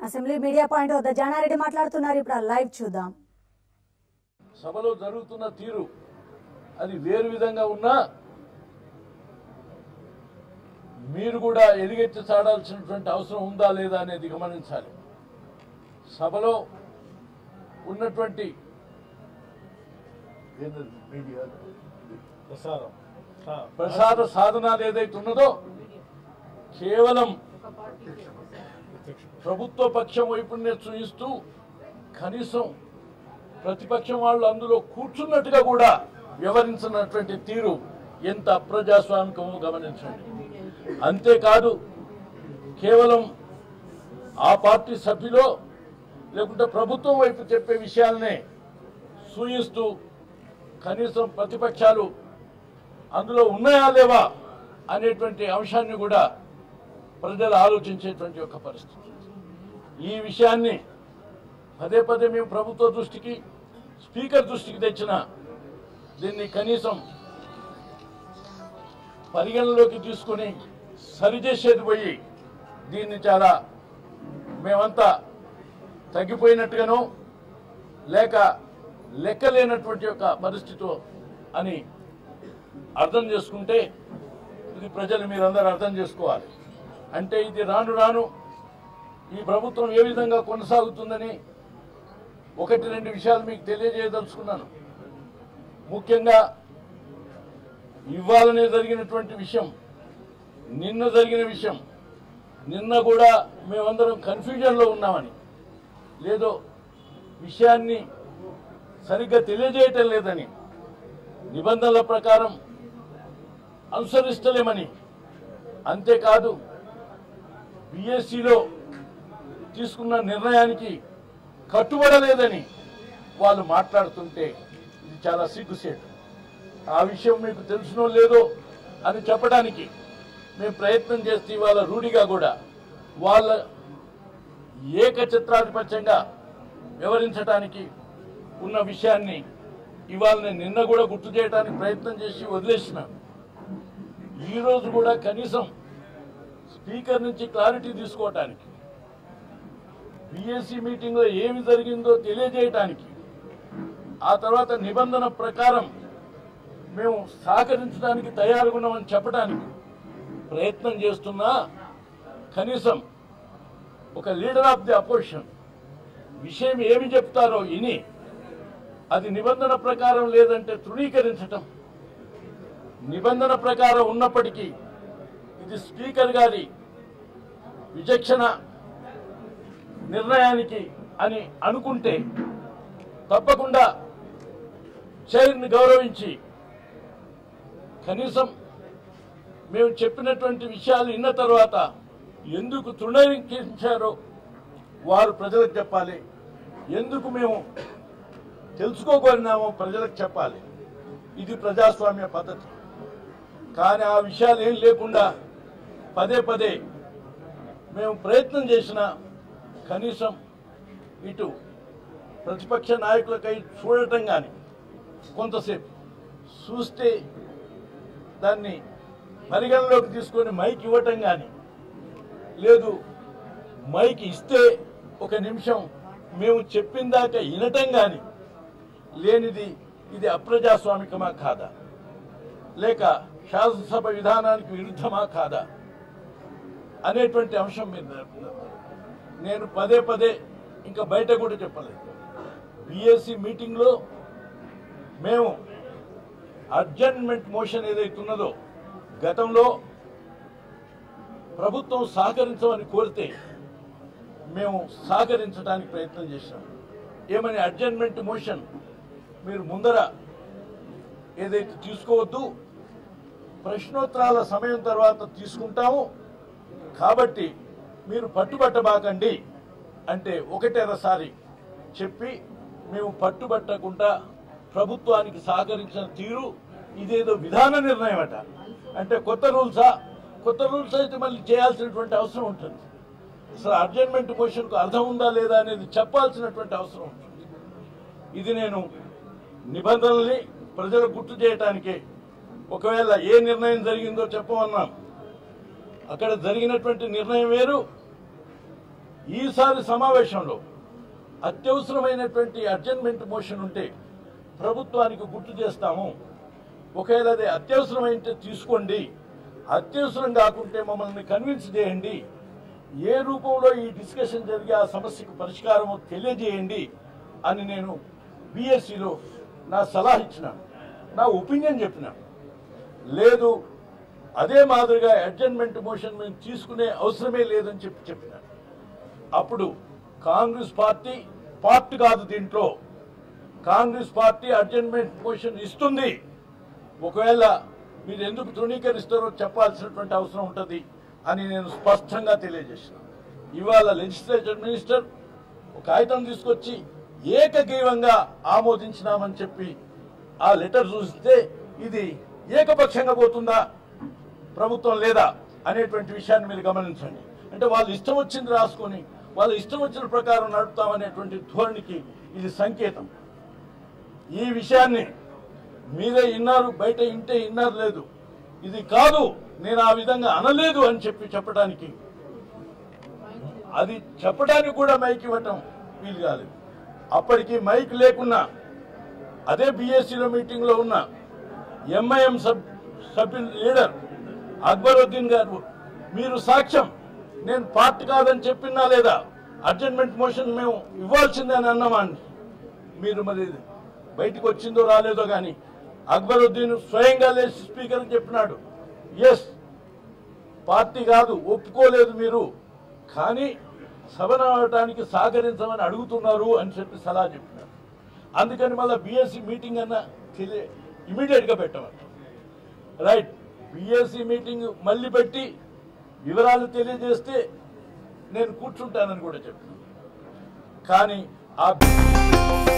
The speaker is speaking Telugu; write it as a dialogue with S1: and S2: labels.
S1: అసెంబ్లీ మీడియా పాయింట్ వద్ద జానారెడ్డి మాట్లాడుతున్నారు ఇప్పుడు ఆ లైవ్ చూద్దాం
S2: సభలో జరుగుతున్న తీరు అది వేరు విధంగా ఉన్నా మీరు కూడా ఎలుగెత్తి చాడాల్సినటువంటి అవసరం ఉందా లేదా అనేది గమనించాలి సభలో ఉన్నటువంటి ఏంటది మీడియా?
S3: ప్రసారం ఆ,
S2: ప్రసాద సాధనాలు ఏదైతే ఉన్నదో కేవలం ప్రభుత్వ పక్షం వైపునే చూయిస్తూ కనీసం ప్రతిపక్షం వాళ్ళు అందులో కూర్చున్నట్టుగా కూడా వ్యవహరించినటువంటి తీరు ఎంత అప్రజాస్వామికమో గమనించండి అంతేకాదు కేవలం ఆ పార్టీ సభ్యులో లేకుంటే ప్రభుత్వం వైపు చెప్పే విషయాలనే సూయిస్తూ కనీసం ప్రతిపక్షాలు అందులో ఉన్నాయా లేవా అనేటువంటి అంశాన్ని కూడా ప్రజలు ఆలోచించేటువంటి ఒక పరిస్థితి ఈ విషయాన్ని పదే పదే మేము ప్రభుత్వ దృష్టికి స్పీకర్ దృష్టికి తెచ్చిన దీన్ని కనీసం పరిగణలోకి తీసుకుని సరిచేసేది పోయి దీన్ని చాలా మేమంతా తగ్గిపోయినట్టుగానో లేక లెక్కలేనటువంటి ఒక పరిస్థితి అని అర్థం చేసుకుంటే ఇది ప్రజలు మీరందరూ అర్థం చేసుకోవాలి అంటే ఇది రాను రాను ఈ ప్రభుత్వం ఏ విధంగా కొనసాగుతుందని ఒకటి రెండు విషయాలు మీకు తెలియజేయదలుచుకున్నాను ముఖ్యంగా ఇవ్వాలనే జరిగినటువంటి విషయం నిన్న జరిగిన విషయం నిన్న కూడా మేమందరం కన్ఫ్యూజన్లో ఉన్నామని లేదో విషయాన్ని సరిగ్గా తెలియజేయటం లేదని నిబంధనల ప్రకారం అనుసరిస్తలేమని అంతేకాదు బిఎస్సిలో తీసుకున్న నిర్ణయానికి కట్టుబడలేదని వాళ్ళు మాట్లాడుతుంటే ఇది చాలా సిగ్గుసేటు ఆ విషయం మీకు తెలుసునో లేదో అని చెప్పడానికి మేము ప్రయత్నం చేస్తే ఇవాళ రూఢిగా కూడా వాళ్ళ ఏకచిత్రాధిపత్యంగా వివరించడానికి ఉన్న విషయాన్ని ఇవాళ నేను నిన్న కూడా గుర్తు చేయడానికి ప్రయత్నం చేసి వదిలేసినాను ఈ రోజు కూడా కనీసం స్పీకర్ నుంచి క్లారిటీ తీసుకోవటానికి బిఎస్సి మీటింగ్ లో ఏమి జరిగిందో తెలియజేయటానికి ఆ తర్వాత నిబంధన ప్రకారం మేము సహకరించడానికి తయారుగున్నామని చెప్పడానికి ప్రయత్నం చేస్తున్నా కనీసం ఒక లీడర్ ఆఫ్ ది అపోజిషన్ విషయం ఏమి చెప్తారో ఇని అది నిబంధన ప్రకారం లేదంటే తృణీకరించటం నిబంధన ప్రకారం ఉన్నప్పటికీ ఇది స్పీకర్ గారి విచక్షణ నిర్ణయానికి అని అనుకుంటే తప్పకుండా చైర్ని గౌరవించి కనీసం మేము చెప్పినటువంటి విషయాలు విన్న తర్వాత ఎందుకు తృణీకరించారో వారు ప్రజలకు చెప్పాలి ఎందుకు మేము తెలుసుకోగలిగినామో ప్రజలకు చెప్పాలి ఇది ప్రజాస్వామ్య పద్ధతి కానీ ఆ విషయాలు ఏం లేకుండా పదే పదే మేము ప్రయత్నం చేసిన కనీసం ఇటు ప్రతిపక్ష నాయకులకై చూడటం కానీ కొంతసేపు చూస్తే దాన్ని పరిగణలోకి తీసుకొని మైక్ ఇవ్వటం కానీ లేదు మైక్ ఇస్తే ఒక నిమిషం మేము చెప్పిన దాకా వినటం కానీ లేనిది ఇది అప్రజాస్వామికమా కాదా లేక శాసనసభ విధానానికి విరుద్ధమా కాదా అనేటువంటి అంశం మీద నేను పదే పదే ఇంకా బయట కూడా చెప్పలేదు బిఎస్సి మీటింగ్లో మేము అడ్జర్న్మెంట్ మోషన్ ఏదైతే ఉన్నదో గతంలో ప్రభుత్వం సహకరించమని కోరితే మేము సహకరించడానికి ప్రయత్నం చేశాం ఏమని అడ్జర్న్మెంట్ మోషన్ మీరు ముందర ఏదైతే తీసుకోవద్దు ప్రశ్నోత్తరాల సమయం తర్వాత తీసుకుంటాము కాబట్టి మీరు పట్టుబట్టబాకండి అంటే ఒకటేసారి చెప్పి మేము పట్టుబట్టకుండా ప్రభుత్వానికి సహకరించిన తీరు ఇదేదో విధాన నిర్ణయం అట అంటే కొత్త రూల్సా కొత్త రూల్స్ అయితే మళ్ళీ చేయాల్సినటువంటి అవసరం ఉంటుంది అసలు అడ్జర్న్మెంట్ క్వశ్చన్కు అర్థం ఉందా లేదా అనేది చెప్పాల్సినటువంటి అవసరం ఉంటుంది ఇది నేను నిబంధనల్ని ప్రజలకు గుర్తు చేయటానికే ఒకవేళ ఏ నిర్ణయం జరిగిందో చెప్పమన్నాం అక్కడ జరిగినటువంటి నిర్ణయం వేరు ఈసారి సమావేశంలో అత్యవసరమైనటువంటి అర్జెంట్మెంట్ మోషన్ ఉంటే ప్రభుత్వానికి గుర్తు చేస్తాము ఒకవేళ అది అత్యవసరమైతే తీసుకోండి అత్యవసరం కాకుంటే మమ్మల్ని కన్విన్స్ చేయండి ఏ రూపంలో ఈ డిస్కషన్ జరిగి ఆ సమస్యకు పరిష్కారం తెలియజేయండి అని నేను బీఎస్సీలో నా సలహా ఇచ్చినాను నా ఒపీనియన్ చెప్పినాను లేదు అదే మాదిరిగా అడ్జస్ట్మెంట్ మోషన్ మేము తీసుకునే అవసరమే లేదని చెప్పి చెప్పినాను అప్పుడు కాంగ్రెస్ పార్టీ పార్ట్ కాదు దీంట్లో కాంగ్రెస్ పార్టీ అడ్జస్ట్మెంట్ మోషన్ ఇస్తుంది ఒకవేళ మీరు ఎందుకు తృణీకరిస్తారో చెప్పాల్సినటువంటి అవసరం ఉంటుంది అని నేను స్పష్టంగా తెలియజేసిన ఇవాళ లెజిస్లేచర్ మినిస్టర్ ఒక కాగితం తీసుకొచ్చి ఏకగ్రీవంగా ఆమోదించినామని చెప్పి ఆ లెటర్ చూస్తే ఇది ఏకపక్షంగా పోతుందా ప్రభుత్వం లేదా అనేటువంటి విషయాన్ని మీరు గమనించండి అంటే వాళ్ళు ఇష్టం వచ్చింది రాసుకొని వాళ్ళు ఇష్టం వచ్చిన ప్రకారం నడుపుతామనేటువంటి ధోరణికి ఇది సంకేతం ఈ విషయాన్ని మీరే ఇన్నారు బయట ఇంటే ఇన్నారు లేదు ఇది కాదు నేను ఆ విధంగా అనలేదు అని చెప్పి చెప్పడానికి అది చెప్పడానికి కూడా మైక్ ఇవ్వటం వీలు కాలేదు అప్పటికి మైక్ లేకున్నా అదే బీఎస్సీలో మీటింగ్లో ఉన్న ఎంఐఎం సబ్ సభ్యుల లీడర్ అక్బరుద్దీన్ గారు మీరు సాక్ష్యం నేను పార్ట్ కాదని చెప్పినా లేదా అడ్జస్ట్మెంట్ మోషన్ మేము ఇవ్వాల్సిందే అని అన్నామా అండి మీరు మరి బయటికి వచ్చిందో రాలేదో కానీ అక్బరుద్దీన్ స్వయంగా లేచి స్పీకర్ చెప్పినాడు ఎస్ పార్టీ కాదు ఒప్పుకోలేదు మీరు కానీ సభ నడవటానికి సహకరించమని అడుగుతున్నారు అని చెప్పి సలహా చెప్పినారు అందుకని మళ్ళీ బీఎస్సీ మీటింగ్ అన్న తెలియ ఇమీడియట్ గా పెట్టమని రైట్ బీఎస్సీ మీటింగ్ మళ్ళీ పెట్టి వివరాలు తెలియజేస్తే నేను కూర్చుంటానని కూడా చెప్పినాను కానీ ఆ